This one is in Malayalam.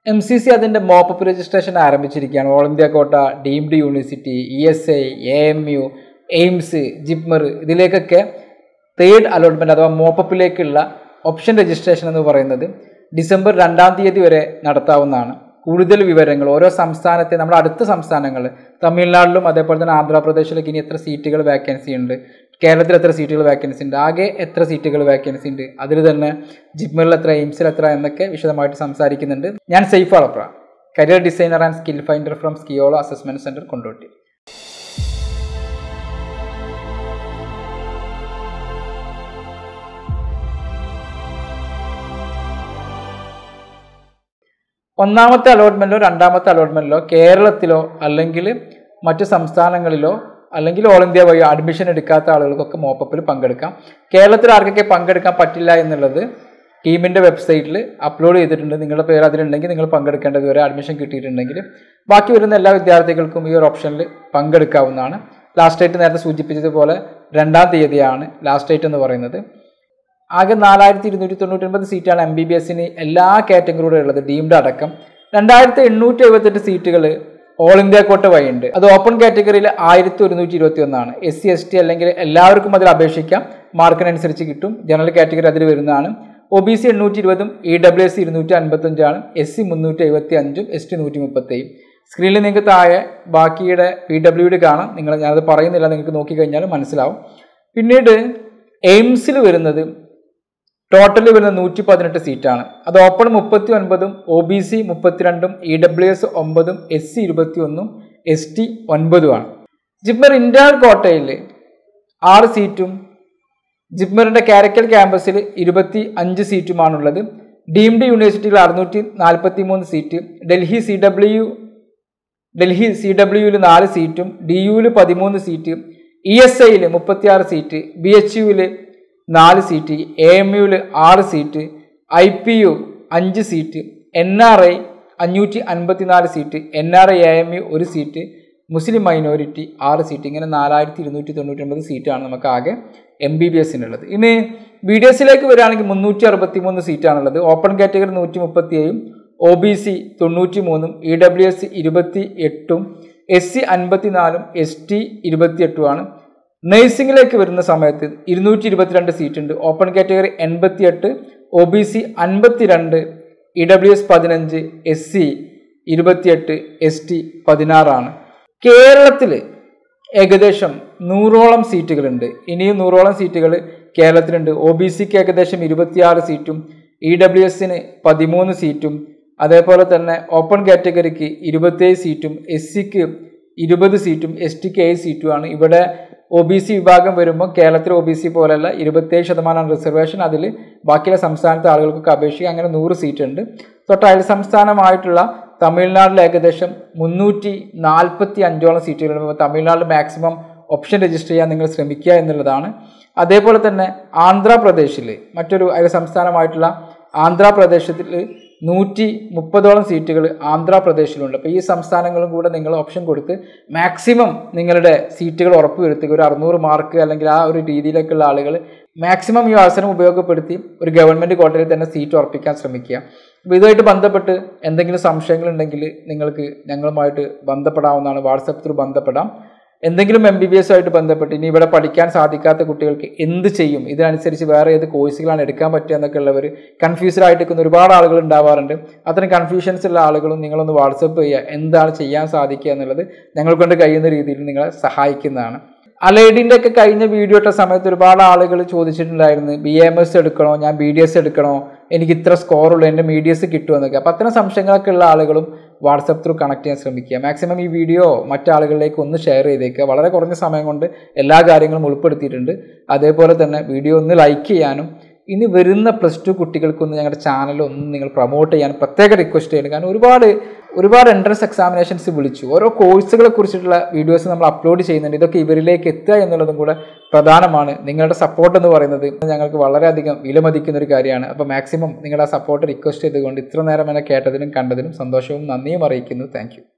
എം സി സി അതിൻ്റെ മോപ്പപ്പ് രജിസ്ട്രേഷൻ ആരംഭിച്ചിരിക്കുകയാണ് all India quota deemed university E S I A M U AIIMS JIPMER ഇതിലേക്കൊക്കെ തേർഡ് അലോട്ട്മെൻറ്റ് അഥവാ മോപ്പപ്പിലേക്കുള്ള ഓപ്ഷൻ രജിസ്ട്രേഷൻ എന്ന് പറയുന്നത് ഡിസംബർ രണ്ടാം തീയതി വരെ നടത്താവുന്നതാണ് കൂടുതൽ വിവരങ്ങൾ ഓരോ സംസ്ഥാനത്തെ നമ്മുടെ അടുത്ത സംസ്ഥാനങ്ങൾ തമിഴ്നാട്ടിലും അതേപോലെ തന്നെ ആന്ധ്രാപ്രദേശിലൊക്കെ ഇനി എത്ര സീറ്റുകൾ വേക്കൻസി ഉണ്ട് കേരളത്തിൽ എത്ര സീറ്റുകൾ വേക്കൻസി ഉണ്ട് ആകെ എത്ര സീറ്റുകൾ വേക്കൻസി ഉണ്ട് അതിൽ തന്നെ ജിപ്മറിൽ എത്ര എയിംസിൽ എത്ര എന്നൊക്കെ വിശദമായിട്ട് സംസാരിക്കുന്നുണ്ട് ഞാൻ Saif Alapra career designer and skill finder from സ്കിയോളോ അസസ്മെൻറ്റ് സെൻറ്റർ കൊണ്ടോട്ടി ഒന്നാമത്തെ അലോട്ട്മെൻറ്റിലോ രണ്ടാമത്തെ അലോട്ട്മെൻറ്റിലോ കേരളത്തിലോ അല്ലെങ്കിൽ മറ്റു സംസ്ഥാനങ്ങളിലോ അല്ലെങ്കിൽ ഓൾ ഇന്ത്യ വഴി അഡ്മിഷൻ എടുക്കാത്ത ആളുകൾക്കൊക്കെ മോപ്പപ്പിൽ പങ്കെടുക്കാം കേരളത്തിൽ ആർക്കൊക്കെ പങ്കെടുക്കാൻ പറ്റില്ല എന്നുള്ളത് ടീമിൻ്റെ വെബ്സൈറ്റിൽ അപ്ലോഡ് ചെയ്തിട്ടുണ്ട് നിങ്ങളുടെ പേര് അതിലുണ്ടെങ്കിൽ നിങ്ങൾ പങ്കെടുക്കേണ്ടത് വരെ അഡ്മിഷൻ കിട്ടിയിട്ടുണ്ടെങ്കിൽ ബാക്കി വരുന്ന എല്ലാ വിദ്യാർത്ഥികൾക്കും ഈ ഒരു ഓപ്ഷനിൽ പങ്കെടുക്കാവുന്നതാണ് ലാസ്റ്റ് ഡേറ്റ് നേരത്തെ സൂചിപ്പിച്ചതുപോലെ രണ്ടാം തീയതിയാണ് ലാസ്റ്റ് ഡേറ്റ് എന്ന് പറയുന്നത് ആകെ നാലായിരത്തി ഇരുന്നൂറ്റി തൊണ്ണൂറ്റി ഒൻപത് സീറ്റാണ് എം ബി ബി എസിന് എല്ലാ കാറ്റഗറിയുടെ ഉള്ളത് ഡീംഡ് അടക്കം രണ്ടായിരത്തി എണ്ണൂറ്റി എഴുപത്തെട്ട് സീറ്റുകൾ ഓൾ ഇന്ത്യ കോട്ട വഴിയുണ്ട് അത് ഓപ്പൺ കാറ്റഗറിയിൽ ആയിരത്തി ഒരുന്നൂറ്റി ഇരുപത്തി ഒന്നാണ് എസ് സി എസ് ടി അല്ലെങ്കിൽ എല്ലാവർക്കും അതിൽ അപേക്ഷിക്കാം മാർക്കിനനുസരിച്ച് കിട്ടും ജനറൽ കാറ്റഗറി അതിൽ വരുന്നതാണ് ഒ ബി സി എണ്ണൂറ്റി ഇരുപതും ഇ ഡബ്ല്യു എസ് ഇരുന്നൂറ്റി അൻപത്തഞ്ചാണ് എസ് സി മുന്നൂറ്റി എഴുപത്തി അഞ്ചും എസ് ടി നൂറ്റി മുപ്പത്തേഴും സ്ക്രീനിൽ നിങ്ങൾക്ക് താഴെ ബാക്കിയുടെ പി ഡബ്ല്യുയുടെ കാണാം നിങ്ങൾ ഞാനത് പറയുന്നില്ല നിങ്ങൾക്ക് നോക്കിക്കഴിഞ്ഞാൽ മനസ്സിലാവും പിന്നീട് എയിംസിൽ വരുന്നത് ടോട്ടൽ വരുന്നത് നൂറ്റി പതിനെട്ട് സീറ്റാണ് അത് ഓപ്പൺ മുപ്പത്തി ഒൻപതും ഒ ബി സി മുപ്പത്തിരണ്ടും ഇ ഡബ്ല്യു എസ് ഒമ്പതും എസ് സി ഇരുപത്തി ഒന്നും എസ് ടി ഒൻപതുമാണ് ജിപ്മർ ഇന്റേണൽ കോട്ടയിൽ ആറ് സീറ്റും ജിപ്മറിന്റെ കാരക്കൽ ക്യാമ്പസിൽ ഇരുപത്തി അഞ്ച് സീറ്റുമാണുള്ളത് ഡീംഡ് യൂണിവേഴ്സിറ്റിയിൽ അറുന്നൂറ്റി നാൽപ്പത്തി മൂന്ന് seat Delhi C W Delhi C ഡബ്ല്യുവിൽ നാല് സീറ്റും ഡി യുവിൽ പതിമൂന്ന് സീറ്റ് ഇ എസ് ഐയിൽ മുപ്പത്തിയാറ് സീറ്റ് ബി എച്ച് യുവിൽ നാല് സീറ്റ് എ എം യുവിൽ ആറ് സീറ്റ് ഐ പി യു അഞ്ച് സീറ്റ് എൻ ആർ ഐ അഞ്ഞൂറ്റി അൻപത്തിനാല് seat N R I A M U ഒരു സീറ്റ് മുസ്ലിം മൈനോറിറ്റി ആറ് സീറ്റ് ഇങ്ങനെ നാലായിരത്തി ഇരുന്നൂറ്റി തൊണ്ണൂറ്റി ഒമ്പത് സീറ്റാണ് നമുക്ക് ആകെ എം ബി ബി എസിനുള്ളത് ഇനി ബി ഡി എസിലേക്ക് വരികയാണെങ്കിൽ മുന്നൂറ്റി അറുപത്തി മൂന്ന് സീറ്റാണുള്ളത് ഓപ്പൺ കാറ്റഗറി നൂറ്റി മുപ്പത്തി ഏഴും ഒ ബി സി തൊണ്ണൂറ്റി മൂന്നും ഇ ഡബ്ല്യു എസ് ഇരുപത്തി എട്ടും എസ് സി അൻപത്തിനാലും എസ് ടി ഇരുപത്തി എട്ടുമാണ് നഴ്സിംഗിലേക്ക് വരുന്ന സമയത്ത് ഇരുന്നൂറ്റി ഇരുപത്തിരണ്ട് സീറ്റ് ഉണ്ട് ഓപ്പൺ കാറ്റഗറി എൺപത്തി എട്ട് ഒ ബി സി അൻപത്തിരണ്ട് ഇ ഡബ്ല്യു എസ് പതിനഞ്ച് എസ് സി ഇരുപത്തിയെട്ട് എസ് ടി പതിനാറാണ് കേരളത്തിൽ ഏകദേശം നൂറോളം സീറ്റുകളുണ്ട് ഇനിയും നൂറോളം സീറ്റുകൾ കേരളത്തിലുണ്ട് ഒ ബി സിക്ക് ഏകദേശം ഇരുപത്തിയാറ് സീറ്റും ഇ ഡബ്ല്യു എസിന് പതിമൂന്ന് സീറ്റും അതേപോലെ തന്നെ ഓപ്പൺ കാറ്റഗറിക്ക് ഇരുപത്തേഴ് സീറ്റും എസ് സിക്ക് ഇരുപത് സീറ്റും എസ് ടിക്ക് ഏഴ് സീറ്റുമാണ് ഇവിടെ ഒ ബി സി വിഭാഗം വരുമ്പോൾ കേരളത്തിൽ ഒ ബി സി പോലെയല്ല ഇരുപത്തേഴ് ശതമാനമാണ് റിസർവേഷൻ അതിൽ ബാക്കിയുള്ള സംസ്ഥാനത്തെ ആളുകൾക്ക് അപേക്ഷിക്കുക അങ്ങനെ നൂറ് സീറ്റ് ഉണ്ട് തൊട്ട് അയൽ സംസ്ഥാനമായിട്ടുള്ള തമിഴ്നാട്ടിൽ ഏകദേശം മുന്നൂറ്റി നാൽപ്പത്തി അഞ്ചോളം സീറ്റുകൾ തമിഴ്നാട്ടിൽ മാക്സിമം ഓപ്ഷൻ രജിസ്റ്റർ ചെയ്യാൻ നിങ്ങൾ ശ്രമിക്കുക എന്നുള്ളതാണ് അതേപോലെ തന്നെ ആന്ധ്രാപ്രദേശിൽ മറ്റൊരു അയൽ സംസ്ഥാനമായിട്ടുള്ള ആന്ധ്രാപ്രദേശത്തിൽ നൂറ്റി മുപ്പതോളം സീറ്റുകൾ ആന്ധ്രാപ്രദേശിലുണ്ട് അപ്പോൾ ഈ സംസ്ഥാനങ്ങളും കൂടെ നിങ്ങൾ ഓപ്ഷൻ കൊടുത്ത് മാക്സിമം നിങ്ങളുടെ സീറ്റുകൾ ഉറപ്പുവരുത്തുക ഒരു അറുന്നൂറ് മാർക്ക് അല്ലെങ്കിൽ ആ ഒരു രീതിയിലേക്കുള്ള ആളുകൾ മാക്സിമം ഈ അവസരം ഉപയോഗപ്പെടുത്തി ഒരു ഗവൺമെൻറ് കോട്ടയിൽ തന്നെ സീറ്റ് ഉറപ്പിക്കാൻ ശ്രമിക്കുക അപ്പോൾ ഇതുമായിട്ട് ബന്ധപ്പെട്ട് എന്തെങ്കിലും സംശയങ്ങളുണ്ടെങ്കിൽ നിങ്ങൾക്ക് ഞങ്ങളുമായിട്ട് ബന്ധപ്പെടാവുന്നതാണ് വാട്സപ്പ് ത്രൂ ബന്ധപ്പെടാം എന്തെങ്കിലും എം ബി ബി എസ് ആയിട്ട് ബന്ധപ്പെട്ട് ഇനി ഇവിടെ പഠിക്കാൻ സാധിക്കാത്ത കുട്ടികൾക്ക് എന്ത് ചെയ്യും ഇതിനനുസരിച്ച് വേറെ ഏത് കോഴ്സുകളാണ് എടുക്കാൻ പറ്റുക എന്നൊക്കെ ഉള്ളവർ കൺഫ്യൂസ്ഡ് ആയിട്ട് നിൽക്കുന്ന ഒരുപാട് ആളുകൾ ഉണ്ടാവാറുണ്ട് അത്തരം കൺഫ്യൂഷൻസ് ഉള്ള ആളുകളും നിങ്ങളൊന്ന് വാട്സപ്പ് ചെയ്യുക എന്താണ് ചെയ്യാൻ സാധിക്കുക എന്നുള്ളത് ഞങ്ങൾ കൊണ്ട് കഴിയുന്ന രീതിയിൽ നിങ്ങളെ സഹായിക്കുന്നതാണ് അലൈഡിൻ്റെ ഒക്കെ കഴിഞ്ഞ വീഡിയോ ഇട്ട സമയത്ത് ഒരുപാട് ആളുകൾ ചോദിച്ചിട്ടുണ്ടായിരുന്നു ബി എം എസ് എടുക്കണോ ഞാൻ ബി ഡി എസ് എടുക്കണോ എനിക്ക് ഇത്ര സ്കോറുള്ളൂ എൻ്റെ മീഡിയസ് കിട്ടുമെന്നൊക്കെ അപ്പോൾ അത്തരം സംശയങ്ങളൊക്കെ ഉള്ള ആളുകളും വാട്സപ്പ് ത്രൂ കണക്ട് ചെയ്യാൻ ശ്രമിക്കുക മാക്സിമം ഈ വീഡിയോ മറ്റാളുകളിലേക്ക് ഒന്ന് ഷെയർ ചെയ്തേക്കുക വളരെ കുറഞ്ഞ സമയം കൊണ്ട് എല്ലാ കാര്യങ്ങളും ഉൾപ്പെടുത്തിയിട്ടുണ്ട് അതേപോലെ തന്നെ വീഡിയോ ഒന്ന് ലൈക്ക് ചെയ്യാനും ഇനി വരുന്ന പ്ലസ് ടു കുട്ടികൾക്കൊന്ന് ഞങ്ങളുടെ ചാനൽ ഒന്ന് നിങ്ങൾ പ്രൊമോട്ട് ചെയ്യാൻ പ്രത്യേക റിക്വസ്റ്റ് ചെയ്യുന്നു കാരണം ഒരുപാട് ഒരുപാട് എൻട്രൻസ് എക്സാമിനേഷൻസ് വിളിച്ചു ഓരോ കോഴ്സുകളെ കുറിച്ചിട്ടുള്ള വീഡിയോസ് നമ്മൾ അപ്ലോഡ് ചെയ്യുന്നുണ്ട് ഇതൊക്കെ ഇവരിലേക്ക് എത്തുക എന്നുള്ളതും കൂടെ പ്രധാനമാണ് നിങ്ങളുടെ സപ്പോർട്ട് എന്ന് പറയുന്നത് ഞങ്ങൾക്ക് വളരെയധികം വിലമതിക്കുന്ന ഒരു കാര്യമാണ് അപ്പോൾ മാക്സിമം നിങ്ങളുടെ ആ സപ്പോർട്ട് റിക്വസ്റ്റ് ചെയ്തുകൊണ്ട് ഇത്ര നേരം എന്നെ കേട്ടതിനും കണ്ടതിനും സന്തോഷവും നന്ദിയും അറിയിക്കുന്നു താങ്ക്